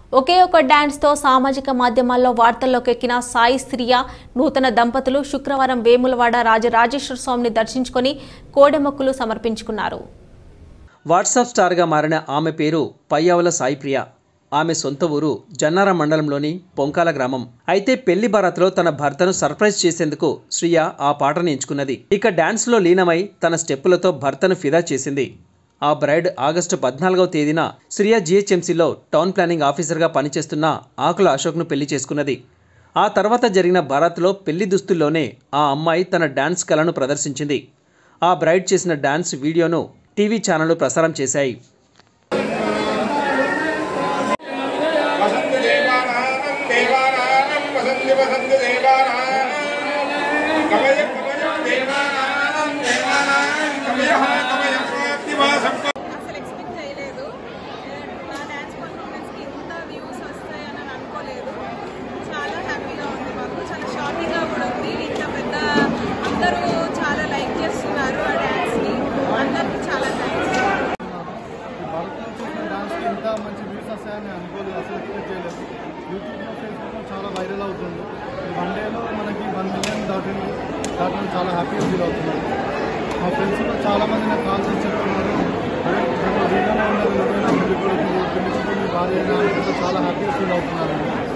ఒకే ఒక డ్యాన్స్తో సామాజిక మాధ్యమాల్లో వార్తల్లోకి ఎక్కిన సాయి శ్రియ నూతన దంపతులు శుక్రవారం వేములవాడ రాజరాజేశ్వర స్వామిని దర్శించుకొని కోడెమొక్కులు సమర్పించుకున్నారు వాట్సాప్ స్టార్గా మారిన ఆమె పేరు పయ్యావుల సాయిప్రియ ఆమె సొంత ఊరు జన్నారం మండలంలోని పొంకాల గ్రామం అయితే పెళ్లి భారత్లో తన భర్తను సర్ప్రైజ్ చేసేందుకు శ్రియ ఆ పాటను ఎంచుకున్నది ఇక డాన్స్లో లీనమై తన స్టెప్పులతో భర్తను ఫిదా చేసింది ఆ బ్రైడ్ ఆగస్టు పద్నాలుగవ తేదీన శ్రియ జిహెచ్ఎంసీలో టౌన్ ప్లానింగ్ ఆఫీసర్గా పనిచేస్తున్న ఆకుల అశోక్ను పెళ్లి చేసుకున్నది ఆ తర్వాత జరిగిన భారత్లో పెళ్లి దుస్తుల్లోనే ఆ అమ్మాయి తన డాన్స్ కళను ప్రదర్శించింది ఆ బ్రైడ్ చేసిన డాన్స్ వీడియోను టీవీ ఛానళ్లు ప్రసారం చేశాయి వసంత దేవానాం దేవానాం వసంతి వసంత దేవానాం కవయ కవయ దేవానాం దేవానాం కవయ కవయ దివాసం అసలు ఎక్స్పెక్ట్ చేయలేదు నా డ్యాన్స్ పర్ఫార్మెన్స్కి ఇంత వ్యూస్ వస్తాయని నేను అనుకోలేదు చాలా హ్యాపీగా ఉంది మాకు చాలా షాకింగ్గా కూడా ఉంది ఇంత పెద్ద అందరూ చాలా లైక్ చేస్తున్నారు ఆ డ్యాన్స్ని అందరికీ చాలా థ్యాంక్స్ భారత్లో చేసిన డాన్స్కి ఇంత మంచి వ్యూస్ వస్తాయని అనుకోలేదు అసలు ఎక్స్పెక్ట్ చేయలేదు యూట్యూబ్లో ఫేస్బుక్లో చాలా వైరల్ అవుతుంది వన్ డేలో మనకి వన్ మిలియన్ దాటింది దాటడం చాలా హ్యాపీగా ఫీల్ అవుతున్నాను మా ఫ్రెండ్స్ కూడా చాలా మంది నాకు కాల్ చేసి చెప్తున్నారు అదే వీడియోలో ఉన్నారు ఎవరైనా పెళ్లి కొడుకు పెళ్లి కూతురు భార్య అని అనుకుంటే చాలా హ్యాపీగా ఫీల్ అవుతున్నారు